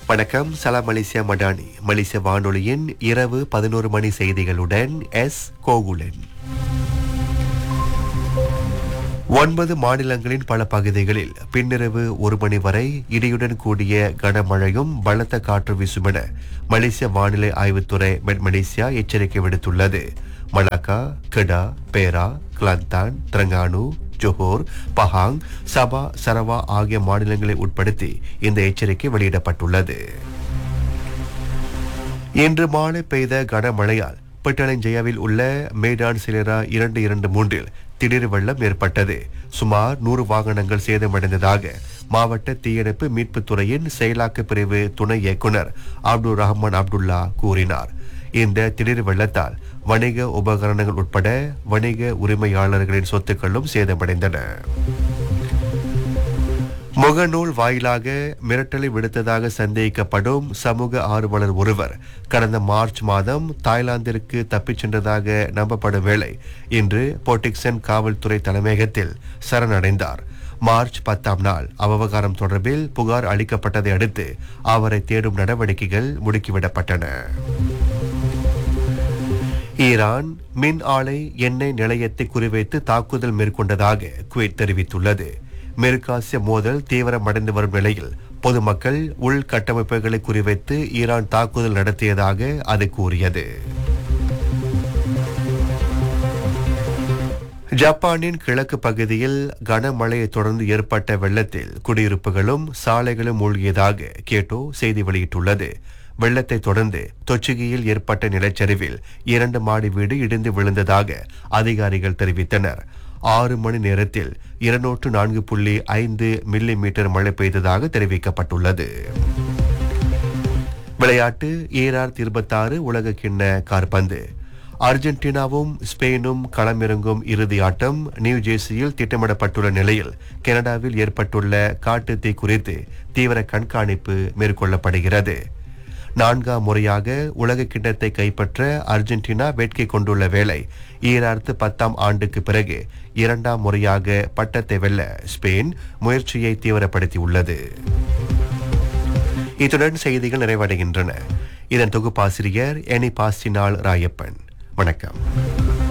வணக்கம் சலாம் மலேசியா மடானி மலேசிய வானொலியின் இரவு பதினோரு மணி செய்திகளுடன் எஸ் கோகுலன் ஒன்பது மாநிலங்களின் பல பகுதிகளில் பின்னிரவு ஒரு மணி வரை இடியுடன் கூடிய கனமழையும் பலத்த காற்று வீசும் என மலேசிய வானிலை ஆய்வுத்துறை மெட் மலேசியா எச்சரிக்கை விடுத்துள்ளது Malacca Kedah Perak Kelantan Terengganu Johor Pahang Sabah Sarawak ஆகிய மாநிலங்களை உட்படுத்தி இந்த எச்சரிக்கை வெளியிடப்பட்டுள்ளது இன்று மாலை பெய்த கனமழையால் பிட்டலஞ்சயாவில் உள்ள மேடான் சிலரா இரண்டு இரண்டு மூன்றில் திடீர் வெள்ளம் ஏற்பட்டது சுமார் நூறு வாகனங்கள் சேதமடைந்ததாக மாவட்ட தீயணைப்பு மீட்புத் துறையின் செயலாக்க பிரிவு துணை இயக்குனர் அப்துல் ரஹ்மான் அப்துல்லா கூறினார் இந்த திடீர் வெள்ளத்தால் வணிக உபகரணங்கள் உட்பட வணிக உரிமையாளர்களின் சொத்துக்களும் சேதமடைந்தன முகநூல் வாயிலாக மிரட்டலை விடுத்ததாக சந்தேகிக்கப்படும் சமூக ஆர்வலர் ஒருவர் கடந்த மார்ச் மாதம் தாய்லாந்திற்கு தப்பிச் சென்றதாக நம்பப்படும் வேளை இன்று போர்டிக்சன் காவல்துறை தலைமையகத்தில் சரணடைந்தார் மார்ச் பத்தாம் நாள் அவ்வகாரம் தொடர்பில் புகார் அளிக்கப்பட்டதை அடுத்து அவரை தேடும் நடவடிக்கைகள் முடுக்கிவிடப்பட்டன ஈரான் மின் ஆலை எண்ணெய் நிலையத்தை குறிவைத்து தாக்குதல் மேற்கொண்டதாக குவைத் தெரிவித்துள்ளது மேற்காசிய மோதல் தீவிரமடைந்து வரும் நிலையில் பொதுமக்கள் உள்கட்டமைப்புகளை குறிவைத்து ஈரான் தாக்குதல் நடத்தியதாக அது கூறியது ஜப்பானின் கிழக்கு பகுதியில் கனமழையை தொடர்ந்து ஏற்பட்ட வெள்ளத்தில் குடியிருப்புகளும் சாலைகளும் மூழ்கியதாக கேட்டோ செய்தி வெளியிட்டுள்ளது வெள்ளத்தை தொடர்ந்து தொச்சுகியில் ஏற்பட்ட நிலச்சரிவில் இரண்டு மாடி வீடு இடிந்து விழுந்ததாக அதிகாரிகள் தெரிவித்தனர் ஆறு மணி நேரத்தில் இருநூற்று நான்கு புள்ளி ஐந்து மில்லி மீட்டர் மழை பெய்ததாக தெரிவிக்கப்பட்டுள்ளது விளையாட்டு ஈரார் இருபத்தாறு உலக கிண்ண கார்பந்து அர்ஜென்டினாவும் ஸ்பெயினும் களமிறங்கும் இறுதி ஆட்டம் நியூ ஜெர்சியில் திட்டமிடப்பட்டுள்ள நிலையில் கனடாவில் ஏற்பட்டுள்ள காட்டுத்தீ குறித்து தீவிர கண்காணிப்பு மேற்கொள்ளப்படுகிறது நான்காம் முறையாக உலக கிண்ணத்தை கைப்பற்ற அர்ஜென்டினா வேட்கை கொண்டுள்ள வேளை ஈராயிரத்து பத்தாம் ஆண்டுக்கு பிறகு இரண்டாம் முறையாக பட்டத்தை வெல்ல ஸ்பெயின் முயற்சியை தீவிரப்படுத்தியுள்ளது இத்துடன் செய்திகள் நிறைவடைகின்றன இதன் தொகுப்பாசிரியர் எனி பாஸ்டினால் ராயப்பன் வணக்கம்